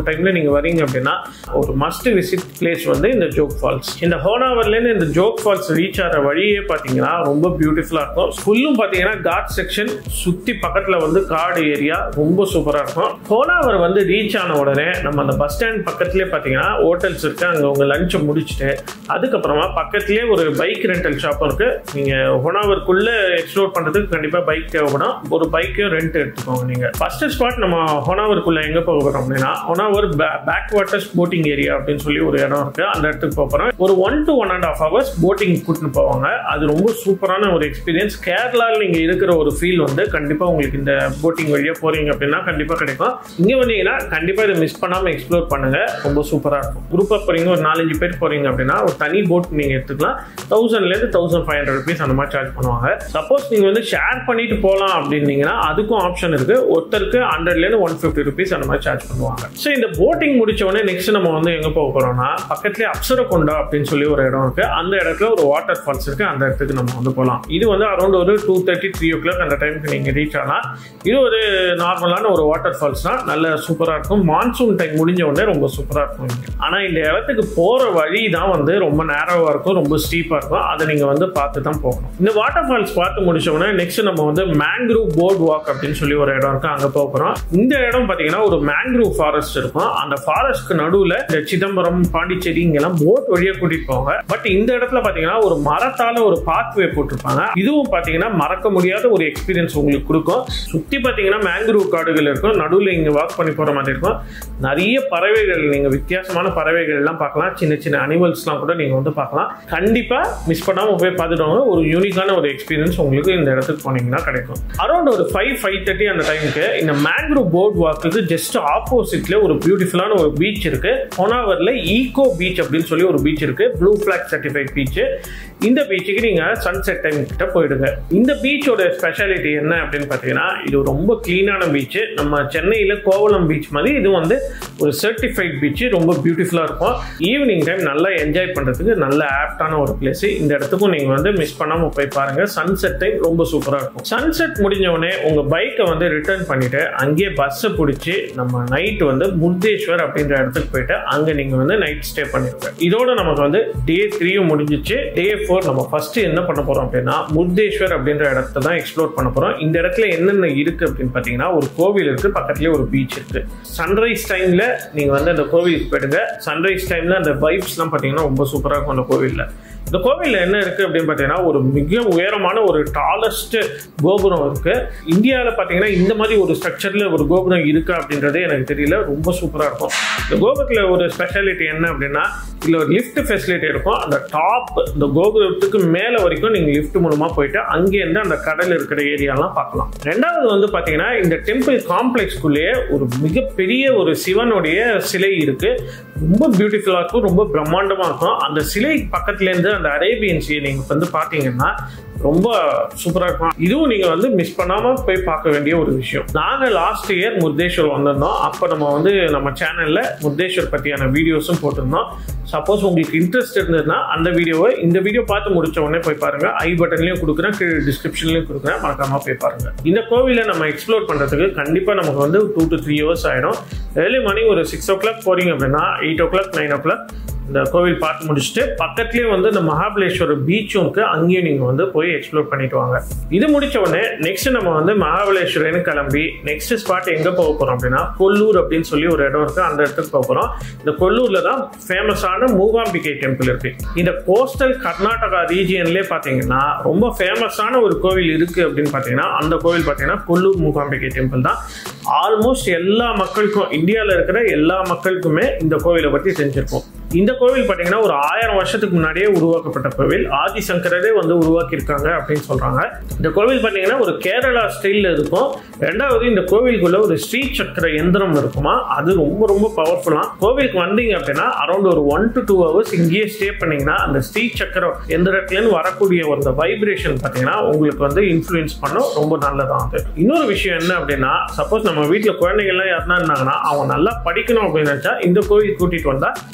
நீங்க வரீங்க அப்படின்னா ஒரு மஸ்ட் விசிட் பிளேஸ் வந்து இந்த ஜோக் ஃபால்ஸ் இந்த ஹோனாவர்லேருந்து இந்த ஜோக் ஃபால்ஸ் ரீச் ஆகிற வழியே பார்த்தீங்கன்னா ரொம்ப பியூட்டிஃபுல்லாக இருக்கும் ஃபுல்லும் பார்த்தீங்கன்னா காட் செக்ஷன் சுற்றி பக்கத்தில் வந்து காடு ஏரியா ரொம்ப சூப்பராக இருக்கும் ஹோனாவர் வந்து ரீச் ஆன உடனே நம்ம அந்த பஸ் ஸ்டாண்ட் பக்கத்துலேயே பார்த்தீங்கன்னா ஹோட்டல்ஸ் இருக்கு அங்கே உங்க லஞ்சை முடிச்சுட்டு அதுக்கப்புறமா பக்கத்துலேயே ஒரு பைக் ரெண்டல் ஷாப் இருக்கு நீங்கள் ஹோனாவருக்குள்ள எக்ஸ்ப்ளோர் பண்ணுறதுக்கு கண்டிப்பாக பைக் தேவைப்படும் ஒரு பைக்கையும் ரெண்ட் எடுத்துக்கோங்க நீங்கள் ஃபர்ஸ்ட் ஸ்பாட் நம்ம ஹோனாவருக்குள்ள எங்கே போக போகிறோம் அப்படின்னா Honnavar backwaters boating area அப்படின்னு சொல்லி ஒரு இடம் இருக்கு அந்த இடத்துக்கு போக போகிறோம் ஒரு one to one and half hours boating கூட்டின்னு போவாங்க அது ரொம்ப சூப்பரான ஒரு எக்ஸ்பீரியன்ஸ் கேரளாவில் நீங்கள் இருக்கிற ஒரு ஃபீல் வந்து கண்டிப்பாக உங்களுக்கு இந்த போட்டிங் வழியாக போறீங்க அப்படின்னா கண்டிப்பாக கிடைக்கும் இங்கே வந்தீங்கன்னா கண்டிப்பாக இதை மிஸ் பண்ணாமல் எக்ஸ்ப்ளோர் பண்ணுங்க ரொம்ப சூப்பராக இருக்கும் குரூப்பாக போறீங்க ஒரு நாலஞ்சு பேர் போறீங்க அப்படின்னா ஒரு தனி போட் நீங்கள் எடுத்துக்கலாம் தௌசண்ட்லேருந்து தௌசண்ட் ஃபைவ் ஹண்ட்ரட் ருபீஸ் அந்த மாதிரி சார்ஜ் பண்ணுவாங்க சப்போஸ் நீங்கள் வந்து ஷேர் பண்ணிட்டு போகலாம் அப்படின்னீங்கன்னா அதுக்கும் ஆப்ஷன் இருக்கு ஒருத்தருக்கு ஹண்ட்ரட்லேருந்து ஒன் ஃபிஃப்டி ருபீஸ் அந்த மாதிரி சார்ஜ் பண்ணுவாங்க ஸோ இந்த போட்டிங் முடிச்ச உடனே நெக்ஸ்ட் நம்ம வந்து எங்கே போக போறோம்னா பக்கத்துலேயே அப்சரகொண்டா அப்படின்னு சொல்லி ஒரு இடம் இருக்கு அந்த இடத்துல ஒரு வாட்டர் ஃபால்ஸ் இருக்கு அந்த இடத்துக்கு நம்ம வந்து போகலாம் இது வந்து அரௌண்ட் ஒரு two thirty three o'clock அந்த டைமுக்கு நீங்கள் ரீச் ஆகலாம் இது ஒரு நார்மலான ஒரு வாட்டர் ஃபால்ஸ் தான் நல்ல சூப்பராக இருக்கும் மான்சூன் டைம் முடிஞ்ச உடனே ரொம்ப சூப்பராக இருக்கும் இங்க. ஆனால் இந்த இடத்துக்கு போகிற வழி தான் வந்து ரொம்ப நேரவாக இருக்கும் ரொம்ப ஸ்டீப்பாக இருக்கும் அதை நீங்கள் வந்து பார்த்து தான் போகணும் இந்த வாட்டர் ஃபால்ஸ் பார்த்து முடிச்ச உடனே நெக்ஸ்ட் நம்ம வந்து மேங்க்ரூவ் போர்ட் வாக் அப்படின்னு சொல்லி ஒரு இடம் இருக்கு அங்கே போக போகிறோம் இந்த இடம் பார்த்தீங்கன்னா ஒரு மேங்க்ரூவ் ஃபாரஸ்ட் இருக்கும் அந்த ஃபாரஸ்ட்க்கு நடுவில் இந்த சிதம்பரம் பாண்டிச்சேரி இங்கெல்லாம் போட் வழியாக கூட்டிட்டு போவாங்க பட் இந்த இடத்துல பார்த்தீங்கன்னா ஒரு மரத்தால ஒரு பாத்வே போட்டிருப்பாங்க இதுவும் பார்த்தீங்கன்னா மறக்க முடியாத ஒரு எக்ஸ்பீரியன்ஸ் உங்களுக்கு கொடுக்கும் சுற்றி பார்த்தீங்கன்னா மேங்க்ரூவ் காடுகள் இருக்கும் நடுவில் இங்கே வாக் பண்ணி போகிற மாதிரி இருக்கும் நிறைய பறவைகள் நீங்கள் வித்தியாசமான பறவைகள் எல்லாம் பார்க்கலாம் சின்ன சின்ன அனிமல்ஸ்லாம் கூட நீங்கள் வந்து பார்க்கலாம் கண்டிப்பாக மிஸ் பண்ணாமல் போய் பார்த்துட்டு ஒரு யூனிக்கான ஒரு எக்ஸ்பீரியன்ஸ் உங்களுக்கு இந்த இடத்துக்கு போனீங்கன்னா கிடைக்கும் அரௌண்ட் ஒரு ஃபைவ் ஃபைவ் தேர்ட்டி அந்த டைமுக்கு இந்த மேங்க்ரூவ் போர்ட் வாக்குக்கு ஜஸ்ட் ஆப்போசிட்ல ஒரு பியூட்டிஃபுல்லான ஒரு பீச் இருக்கு ஹோனாவர்ல ஈகோ பீச் அப்படின்னு சொல்லி ஒரு பீச் இருக்கு ப்ளூ ஃபிளாக் சர்டிஃபைட் பீச் இந்த பீச்சுக்கு நீங்க சன்செட் டைம் கிட்ட போயிடுங்க இந்த பீச்சோட ஸ்பெஷாலிட்டி என்ன அப்படின்னு பார்த்தீங்கன்னா இது ரொம்ப கிளீனான பீச் நம்ம சென்னையில கோவளம் பீச் மாதிரி இது வந்து ஒரு சர்டிஃபைட் பீச் ரொம்ப பியூட்டிஃபுல்லா இருக்கும் ஈவினிங் டைம் நல்லா என்ஜாய் பண்றதுக்கு நல்ல ஆப்டான ஒரு பிளேஸ் இந்த இடத்துக்கும் நீங்க வந்து மிஸ் பண்ணாம போய் பாருங்க சன்செட் டைம் ரொம்ப சூப்பரா இருக்கும் சன்செட் முடிஞ்ச உடனே உங்க பைக்கை வந்து ரிட்டர்ன் பண்ணிட்டு அங்கேயே பஸ்ஸை பிடிச்சி நம்ம நைட் வந்து முர்தேஸ்வர் அப்படின்ற இடத்துக்கு போயிட்டு அங்க நீங்க வந்து நைட் ஸ்டே பண்ணிருங்க இதோட நமக்கு வந்து டே த்ரீயும் முடிஞ்சிச்சு டே ஃபோர் நம்ம ஃபர்ஸ்ட் என்ன பண்ண போறோம் அப்படின்னா முர்தேஸ்வர் அப்படின்ற இடத்த தான் எக்ஸ்ப்ளோர் பண்ண போறோம் இந்த இடத்துல என்னென்ன இருக்கு அப்படின்னு பாத்தீங்கன்னா ஒரு கோவில் இருக்கு பக்கத்துலயே ஒரு பீச் இருக்கு சன்ரைஸ் டைம்ல நீங்க வந்து அந்த கோவிலுக்கு போயிடுங்க சன்ரைஸ் டைம்ல அந்த வைப்ஸ்லாம் பாத்தீங்கன்னா ரொம்ப சூப்பரா இருக்கும் அந்த கோவில்ல இந்த கோவில்ல என்ன இருக்கு அப்படின்னு பார்த்தீங்கன்னா ஒரு மிக உயரமான ஒரு டாலஸ்ட் கோபுரம் இருக்கு இந்தியாவில் பார்த்தீங்கன்னா இந்த மாதிரி ஒரு ஸ்ட்ரக்சர்ல ஒரு கோபுரம் இருக்கா அப்படின்றதே எனக்கு தெரியல ரொம்ப சூப்பராக இருக்கும் இந்த கோபுரத்தில் ஒரு ஸ்பெஷாலிட்டி என்ன அப்படின்னா இதில் ஒரு லிஃப்ட் ஃபெசிலிட்டி இருக்கும் அந்த டாப் இந்த கோபுரத்துக்கு மேலே வரைக்கும் நீங்கள் லிஃப்ட் மூலமாக போயிட்டு அங்கேருந்து அந்த கடல் இருக்கிற ஏரியாலாம் பார்க்கலாம் ரெண்டாவது வந்து பார்த்தீங்கன்னா இந்த டெம்பிள் காம்ப்ளெக்ஸ்குள்ளேயே ஒரு மிகப்பெரிய ஒரு சிவனுடைய சிலை இருக்கு ரொம்ப பியூட்டிஃபுல்லாக இருக்கும் ரொம்ப பிரம்மாண்டமாக இருக்கும் அந்த சிலை பக்கத்துலேருந்து அந்த அரேபியன் சீ நீங்கள் வந்து பார்த்தீங்கன்னா ரொம்ப சூப்பராக இருக்கும் இதுவும் நீங்கள் வந்து மிஸ் பண்ணாமல் போய் பார்க்க வேண்டிய ஒரு விஷயம் நாங்கள் லாஸ்ட் இயர் முர்தேஸ்வர் வந்திருந்தோம் அப்போ நம்ம வந்து நம்ம சேனலில் முர்தேஸ்வர் பற்றியான வீடியோஸும் போட்டிருந்தோம் சப்போஸ் உங்களுக்கு இன்ட்ரெஸ்ட் இருந்ததுன்னா அந்த வீடியோவை இந்த வீடியோ பார்த்து முடிச்ச உடனே போய் பாருங்க ஐ பட்டன்லையும் கொடுக்குறேன் கீழே டிஸ்கிரிப்ஷன்லையும் கொடுக்குறேன் மறக்காம போய் பாருங்க இந்த கோவிலை நம்ம எக்ஸ்ப்ளோர் பண்ணுறதுக்கு கண்டிப்பாக நமக்கு வந்து டூ டு த்ரீ ஹவர்ஸ் ஆகிடும் ஏர்லி மார்னிங் ஒரு சிக்ஸ் ஓ கிளாக் போறீங்க அப்படின்னா eight o'clock nine o'clock இந்த கோவில் பார்த்து முடிச்சுட்டு பக்கத்துலேயே வந்து இந்த மகாபலேஸ்வரர் பீச்சும் இருக்கு அங்கேயும் நீங்கள் வந்து போய் எக்ஸ்ப்ளோர் பண்ணிட்டு வாங்க இது முடிச்ச உடனே நெக்ஸ்ட் நம்ம வந்து மகாபலேஸ்வரன் கிளம்பி நெக்ஸ்ட் ஸ்பாட் எங்கே போக போகிறோம் அப்படின்னா கொல்லூர் அப்படின்னு சொல்லி ஒரு இடம் இருக்கு அந்த இடத்துக்கு போக போகிறோம் இந்த கொல்லூரில் தான் ஃபேமஸான மூகாம்பிகை டெம்பிள் இருக்கு இந்த கோஸ்டல் கர்நாடகா ரீஜியன்லேயே பார்த்தீங்கன்னா ரொம்ப ஃபேமஸான ஒரு கோவில் இருக்கு அப்படின்னு பார்த்தீங்கன்னா அந்த கோவில் பார்த்தீங்கன்னா கொல்லூர் மூகாம்பிகை டெம்பிள் தான் ஆல்மோஸ்ட் எல்லா மக்களுக்கும் இந்தியாவில் இருக்கிற எல்லா மக்களுக்குமே இந்த கோவிலை பற்றி தெரிஞ்சிருக்கும் இந்த கோவில் பார்த்தீங்கன்னா ஒரு ஆயிரம் வருஷத்துக்கு முன்னாடியே உருவாக்கப்பட்ட கோவில் ஆதிசங்கரரே வந்து உருவாக்கியிருக்காங்க அப்படின்னு சொல்றாங்க இந்த கோவில் பார்த்தீங்கன்னா ஒரு கேரளா ஸ்டைலில் இருக்கும் ரெண்டாவது இந்த கோவிலுக்குள்ள ஒரு ஸ்ரீ சக்கர எந்திரம் இருக்குமா அது ரொம்ப ரொம்ப பவர்ஃபுல்லா கோவிலுக்கு வந்தீங்க அப்படின்னா அரௌண்ட் ஒரு ஒன் டு டூ ஹவர்ஸ் இங்கேயே ஸ்டே பண்ணீங்கன்னா அந்த ஸ்ரீ சக்கர எந்திரத்துலேருந்து வரக்கூடிய அந்த வைப்ரேஷன் பார்த்தீங்கன்னா உங்களுக்கு வந்து இன்ஃப்ளூயன்ஸ் பண்ணும் ரொம்ப நல்லதான் அது இன்னொரு விஷயம் என்ன அப்படின்னா சப்போஸ் நம்ம வீட்டில் குழந்தைகள்லாம் யாருனா இருந்தாங்கன்னா அவங்க நல்லா படிக்கணும் அப்படின்னு நினைச்சா இந்த கோவில் கூட்டிட்டு வந்தா நல்ல படிப்பு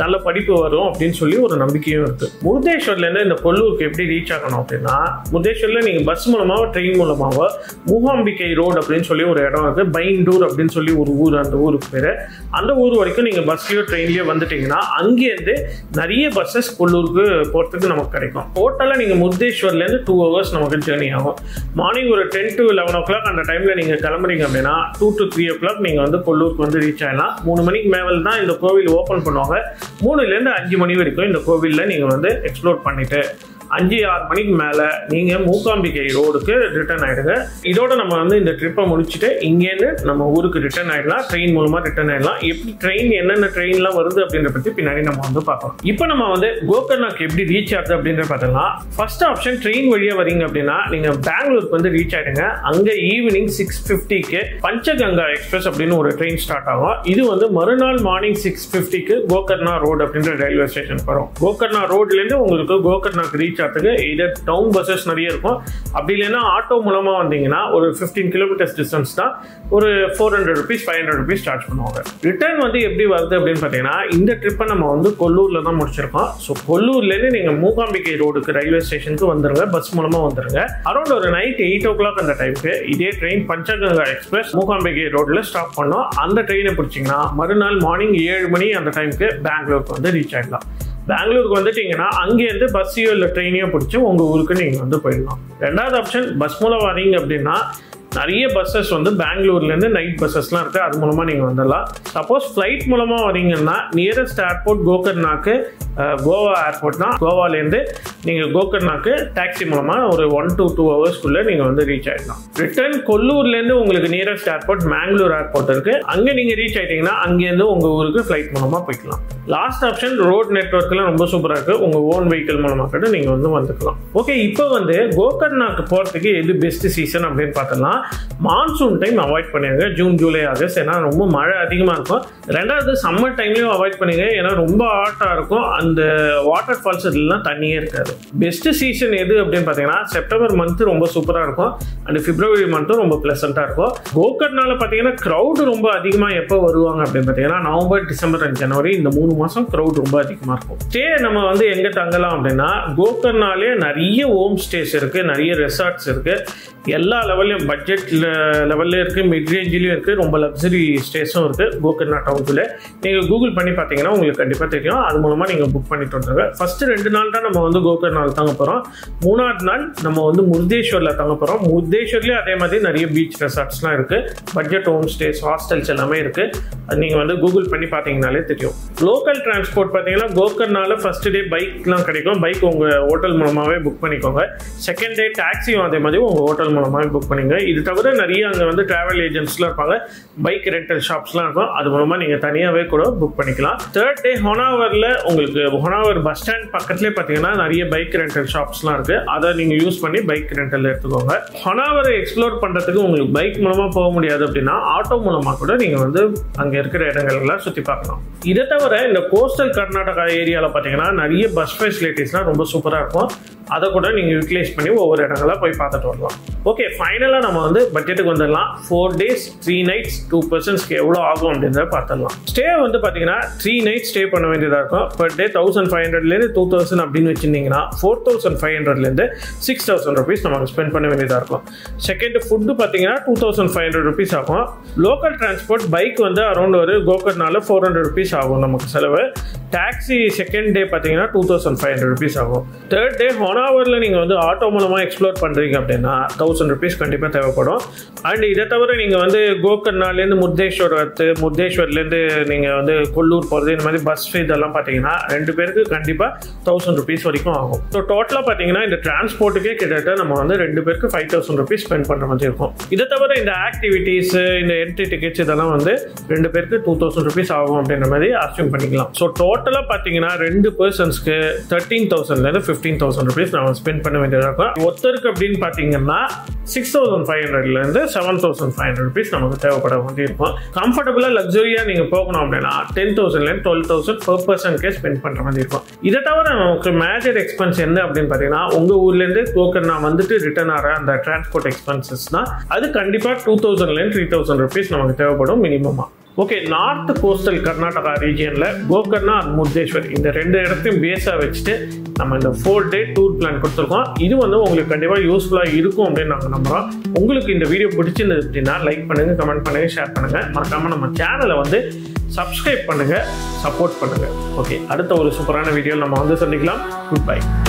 மதிப்பு வரும் அப்படின்னு சொல்லி ஒரு நம்பிக்கையும் இருக்கு முருதேஸ்வர்லேருந்து இந்த கொல்லூருக்கு எப்படி ரீச் ஆகணும் அப்படின்னா முருதேஸ்வர்ல நீங்க பஸ் மூலமாவோ ட்ரெயின் மூலமாவோ மூகாம்பிகை ரோடு அப்படின்னு சொல்லி ஒரு இடம் இருக்கு பைண்டூர் அப்படின்னு சொல்லி ஒரு ஊர் அந்த ஊருக்கு பேரு அந்த ஊர் வரைக்கும் நீங்க பஸ்லயோ ட்ரெயின்லயோ வந்துட்டீங்கன்னா அங்கேருந்து நிறைய பஸ்ஸஸ் கொல்லூருக்கு போறதுக்கு நமக்கு கிடைக்கும் டோட்டலாக நீங்க முருதேஸ்வர்லேருந்து டூ ஹவர்ஸ் நமக்கு ஜேர்னி ஆகும் மார்னிங் ஒரு ten to eleven o'clock அந்த டைம்ல நீங்க கிளம்புறீங்க அப்படின்னா two to three o'clock நீங்க வந்து கொல்லூருக்கு வந்து ரீச் ஆகலாம் மூணு மணிக்கு மேவல் தான் இந்த கோவில் ஓப்பன் பண்ணுவாங்க மூணுலேருந்து அஞ்சு மணி வரைக்கும் இந்த கோவிலில் நீங்கள் வந்து எக்ஸ்ப்ளோர் பண்ணிட்டு அஞ்சு ஆறு மணிக்கு மேலே நீங்கள் மூகாம்பிகை ரோடுக்கு ரிட்டர்ன் ஆகிடுங்க இதோட நம்ம வந்து இந்த ட்ரிப்பை முடிச்சுட்டு இங்கேருந்து நம்ம ஊருக்கு ரிட்டர்ன் ஆகிடலாம் ட்ரெயின் மூலமாக ரிட்டர்ன் ஆகிடலாம் எப்படி ட்ரெயின் என்னென்ன ட்ரெயின்லாம் வருது அப்படின்ற பற்றி பின்னாடி நம்ம வந்து பார்க்கலாம் இப்போ நம்ம வந்து கோகர்நாக் எப்படி ரீச் ஆகுது அப்படின்ற பார்த்தோம்னா ஃபர்ஸ்ட் ஆப்ஷன் ட்ரெயின் வழியாக வரீங்க அப்படின்னா நீங்கள் பெங்களூருக்கு வந்து ரீச் ஆகிடுங்க அங்கே ஈவினிங் சிக்ஸ் ஃபிஃப்டிக்கு பஞ்சகங்கா எக்ஸ்பிரஸ் அப்படின்னு ஒரு ட்ரெயின் ஸ்டார்ட் ஆகும் இது வந்து மறுநாள் மார்னிங் சிக்ஸ் ஃபிஃப்டிக்கு கோகர்னா ரோடு அப்படின்ற ரயில்வே ஸ்டேஷன் வரும் கோகர்னா ரோட்லேருந்து உங்களுக்கு கோகர்னாக்கு ரீச் ஆகிறதுக்கு இதர் டவுன் பஸ்ஸஸ் நிறைய இருக்கும் அப்படி இல்லைன்னா ஆட்டோ மூலமாக வந்தீங்கன்னா ஒரு ஃபிஃப்டீன் கிலோமீட்டர்ஸ் டிஸ்டன்ஸ் தான் ஒரு four hundred rupees five hundred rupees charge பண்ணுவாங்க ரிட்டர்ன் வந்து எப்படி வருது அப்படின்னு பார்த்தீங்கன்னா இந்த ட்ரிப்பை நம்ம வந்து கொல்லூரில் தான் முடிச்சிருக்கோம் ஸோ கொல்லூர்லேருந்து நீங்கள் மூகாம்பிகை ரோடுக்கு ரயில்வே ஸ்டேஷனுக்கு வந்துருங்க பஸ் மூலமாக வந்துருங்க அரௌண்ட் ஒரு நைட் எயிட் ஓ கிளாக் அந்த டைமுக்கு இதே ட்ரெயின் பஞ்சகங்கா எக்ஸ்பிரஸ் மூகாம்பிகை ரோட்டில் ஸ்டாப் பண்ணோம் அந்த ட்ரெயினை பிடிச்சிங்கன்னா மறுநாள் மார்னிங் ஏழு மணி அந்த டைமுக்கு பெங்களூருக்கு வந்து ரீச் ஆகிடலாம் பெங்களூருக்கு வந்துட்டீங்கன்னா அங்கேருந்து பஸ்ஸையோ இல்லை ட்ரெயினையோ பிடிச்சி உங்கள் ஊருக்கு நீங்கள் வந்து போயிடலாம் ரெண்டாவது ஆப்ஷன் பஸ் மூலம் வரீங்க அப்படின்னா நிறைய பஸ்ஸஸ் வந்து பெங்களூர்லேருந்து நைட் பஸ்ஸஸ்லாம் இருக்குது அது மூலமாக நீங்கள் வந்துடலாம் சப்போஸ் ஃப்ளைட் மூலமாக வரீங்கன்னா நியரஸ்ட் ஏர்போர்ட் கோகர்னாக்கு அஹ், கோவா ஏர்போர்ட் தான் கோவாலேருந்து நீங்கள் கோகர்னாக்கு டாக்ஸி மூலமாக ஒரு ஒன் to டூ ஹவர்ஸ்க்குள்ளே நீங்கள் வந்து ரீச் ஆகிடலாம் ரிட்டர்ன் கொல்லூர்லேருந்து உங்களுக்கு நியரஸ்ட் ஏர்போர்ட் மேங்களூர் ஏர்போர்ட் இருக்குது அங்கே நீங்கள் ரீச் ஆகிட்டீங்கன்னா அங்கேருந்து உங்கள் ஊருக்கு ஃப்ளைட் மூலமாக போய்க்கலாம் லாஸ்ட் ஆப்ஷன் ரோட் நெட்ஒர்க்லாம் ரொம்ப சூப்பராக இருக்குது உங்கள் ஓன் வெஹிக்கிள் மூலமாக கூட நீங்கள் வந்து வந்துக்கலாம் ஓகே இப்போ வந்து கோகர்னாக்கு போகிறதுக்கு எது பெஸ்ட் சீசன் அப்படின்னு பார்த்தோம்னா மான்சூன் டைம் அவாய்ட் பண்ணிடுங்க ஜூன் ஜூலை ஆகஸ்ட் ஏன்னா ரொம்ப மழை அதிகமாக இருக்கும் ரெண்டாவது சம்மர் டைம்லையும் அவாய்ட் பண்ணுங்க ஏன்னா ரொம்ப ஹாட்டாக இருக்கும் அந்த வாட்டர் ஃபால்ஸ் இதெல்லாம் தண்ணியே இருக்காது பெஸ்ட் சீசன் எது அப்படின்னு பார்த்தீங்கன்னா செப்டம்பர் மந்த் ரொம்ப சூப்பராக இருக்கும் அண்ட் பிப்ரவரி மந்த்தும் ரொம்ப ப்ளசண்ட்டாக இருக்கும் கோகர்னால பார்த்தீங்கன்னா க்ரௌடு ரொம்ப அதிகமாக எப்போ வருவாங்க அப்படின்னு பார்த்தீங்கன்னா நவம்பர் டிசம்பர் அண்ட் ஜனவரி இந்த மூணு மாதம் க்ரௌட் ரொம்ப அதிகமாக இருக்கும் ஸ்டே நம்ம வந்து எங்கே தங்கலாம் அப்படின்னா கோகர்னாலே நிறைய ஹோம் ஸ்டேஸ் இருக்குது நிறைய ரெசார்ட்ஸ் இருக்குது எல்லா லெவல்லையும் பட்ஜெட் லெவல்லையும் இருக்குது மிட் ரேஞ்சிலையும் இருக்குது ரொம்ப லக்ஸரி ஸ்டேஸும் இருக்குது கோகர்னா டவுனுக்குள்ளே நீங்கள் கூகுள் பண்ணி பார்த்தீங்கன்னா உங்களுக்கு கண்டிப்பாக தெரியும் அது மூலமாக நீங்கள் புக் பண்ணிட்டு வந்துருங்க ஃபஸ்ட்டு ரெண்டு நாள் தான் நம்ம வந்து கோகர்னால் தங்க போகிறோம் மூணாவது நாள் நம்ம வந்து முருதேஸ்வரில் தங்க போகிறோம் முருதேஸ்வர்லேயே அதே மாதிரி நிறைய பீச் ரெசார்ட்ஸ்லாம் இருக்குது பட்ஜெட் ஹோம் ஸ்டேஸ் ஹாஸ்டல்ஸ் எல்லாமே இருக்குது அது நீங்கள் வந்து கூகுள் பண்ணி பார்த்தீங்கனாலே தெரியும் லோக்கல் டிரான்ஸ்போர்ட் பார்த்தீங்கன்னா கோகர்னால ஃபர்ஸ்ட் டே பைக்லாம் கிடைக்கும் பைக் உங்கள் ஹோட்டல் மூலமாகவே புக் பண்ணிக்கோங்க செகண்ட் டே டாக்ஸியும் அதே மாதிரி உங்கள் ஹோட்டல் மூலமாகவே புக் பண்ணிங்க இது தவிர நிறைய அங்கே வந்து டிராவல் ஏஜென்ட்ஸ்லாம் இருப்பாங்க பைக் ரெண்டல் ஷாப்ஸ்லாம் இருக்கும் அது மூலமாக நீங்கள் தனியாகவே கூட புக் பண்ணிக்கலாம் தேர்ட் டே ஹொனாவரில் உங்களுக்கு ஹொனாவர் பஸ் ஸ்டாண்ட் பக்கத்துலேயே பார்த்தீங்கன்னா நிறைய பைக் ரெண்டல் ஷாப்ஸ்லாம் இருக்குது அதை நீங்கள் யூஸ் பண்ணி பைக் ரெண்டல் எடுத்துக்கோங்க ஹொனாவரை எக்ஸ்ப்ளோர் பண்ணுறதுக்கு உங்களுக்கு பைக் மூலமாக போக முடியாது அப்படின்னா ஆட்டோ மூலமாக கூட நீங்கள் வந்து அங்கே இருக்கிற இடங்கள்லாம் சுற்றி பார்க்கலாம் இதை தவிர இந்த கோஸ்டல் கர்நாடகா ஏரியாவில் பார்த்தீங்கன்னா நிறைய பஸ் ஃபெசிலிட்டிஸ்லாம் ரொம்ப சூப்பராக இருக்கும் அதை கூட நீங்கள் யூட்டிலைஸ் பண்ணி ஒவ்வொரு இடங்களா போய் பார்த்துட்டு வரலாம் ஓகே ஃபைனலாக நம்ம வந்து பட்ஜெட்டுக்கு வந்துடலாம் four days three nights two பர்சன்ஸ்க்கு எவ்வளோ ஆகும் அப்படின்றத பார்த்துடலாம் ஸ்டே வந்து பார்த்தீங்கன்னா த்ரீ நைட் ஸ்டே பண்ண வேண்டியதாக இருக்கும் பர் டே தௌசண்ட் ஃபைவ் ஹண்ட்ரட்லேருந்து டூ தௌசண்ட் அப்படின்னு வச்சிருந்தீங்கன்னா ஃபோர் தௌசண்ட் ஃபைவ் ஹண்ட்ரட்லேருந்து சிக்ஸ் தௌசண்ட் ருபீஸ் நமக்கு ஸ்பெண்ட் பண்ண வேண்டியதாக இருக்கும் செகண்ட் ஃபுட்டு பார்த்தீங்கன்னா two thousand five hundred rupees ஆகும் லோக்கல் டிரான்ஸ்போர்ட் பைக் வந்து அரௌண்ட் ஒரு கோகர்னால ஃபோர் ஹண்ட்ரட் ருபீஸ் ஆகும் நமக்கு செலவு டாக்ஸி செகண்ட் டே பார்த்தீங்கன்னா two thousand five hundred rupees ஆகும் தேர்ட் டே ஒன் ஹவரில் நீங்கள் வந்து ஆட்டோ மூலமாக எக்ஸ்ப்ளோர் பண்ணுறீங்க அப்படின்னா தௌசண்ட் ருபீஸ் கண்டிப்பாக தேவைப்படும் அண்ட் இதை தவிர நீங்கள் வந்து கோகர்னாலேருந்து முர்தேஸ்வர் வந்து முர்தேஸ்வர்லேருந்து நீங்கள் வந்து கொல்லூர் போகிறது இந்த மாதிரி பஸ் இதெல்லாம் பார்த்தீங்கன்னா ரெண்டு பேருக்கு கண்டிப்பாக தௌசண்ட் ருபீஸ் வரைக்கும் ஆகும் ஸோ டோட்டலாக பார்த்தீங்கன்னா இந்த டிரான்ஸ்போர்ட்டுக்கே கிட்டத்தட்ட நம்ம வந்து ரெண்டு பேருக்கு ஃபைவ் தௌசண்ட் ருபீஸ் ஸ்பெண்ட் பண்ணுற மாதிரி இருக்கும் இதை தவிர இந்த ஆக்டிவிட்டீஸ் இந்த என்ட்ரி டிக்கெட்ஸ் இதெல்லாம் வந்து ரெண்டு பேருக்கு டூ தௌசண்ட் ருபீஸ் ஆகும் அப்படின்ற மாதிரி அசியூம் பண்ணிக்கலாம் ஸோ டோட்டலாக பார்த்தீங்கன்னா ரெண்டு பர்சன்ஸ்க்கு தேர்ட்டீன் தௌசண்ட்லேருந்து ஃபிஃப்டீன் தௌசண்ட் ருபீஸ் நம்ம ஸ்பெண்ட் பண்ண வேண்டியதாக இருக்கும் ஒருத்தருக்கு அப்படின்னு பார்த்தீங்கன்னா சிக்ஸ் தௌசண்ட் ஃபைவ் ஹண்ட்ரட்லேருந்து seven thousand five hundred rupees நமக்கு தேவைப்பட வேண்டி இருக்கும் கம்ஃபர்டபுளாக லக்ஸரியாக நீங்கள் போகணும் அப்படின்னா டென் தௌசண்ட்லேருந்து டுவெல் தௌசண்ட் பர் பர்சன்ட்கே ஸ்பெண்ட் பண்ணுற மாதிரி இருக்கும் இதை தவிர நமக்கு மேஜர் எக்ஸ்பென்ஸ் என்ன அப்படின்னு பார்த்தீங்கன்னா உங்கள் ஊர்லேருந்து கோக்கர்னா வந்துட்டு ரிட்டர்ன் ஆகிற அந்த டிரான்ஸ்போர்ட் எக்ஸ்பென்சஸ் தான் அது கண்டிப்பாக டூ தௌசண்ட்லேருந்து த்ரீ தௌசண்ட் ருபீஸ் நமக்கு தேவைப்படும் மினிமமாக ஓகே நார்த் கோஸ்டல் கர்நாடகா ரீஜியனில் கோகர்ணா அண்ட் முர்தேஸ்வர் இந்த ரெண்டு இடத்தையும் பேஸாக வச்சுட்டு நம்ம இந்த ஃபோர் டே டூர் பிளான் கொடுத்துருக்கோம் இது வந்து உங்களுக்கு கண்டிப்பாக யூஸ்ஃபுல்லாக இருக்கும் அப்படின்னு நாங்கள் நம்புகிறோம் உங்களுக்கு இந்த வீடியோ பிடிச்சிருந்தது அப்படின்னா லைக் பண்ணுங்கள் கமெண்ட் பண்ணுங்கள் ஷேர் பண்ணுங்கள் மறக்காமல் நம்ம சேனலை வந்து சப்ஸ்கிரைப் பண்ணுங்கள் சப்போர்ட் பண்ணுங்கள் ஓகே அடுத்த ஒரு சூப்பரான வீடியோ நம்ம வந்து சந்திக்கலாம் குட் பை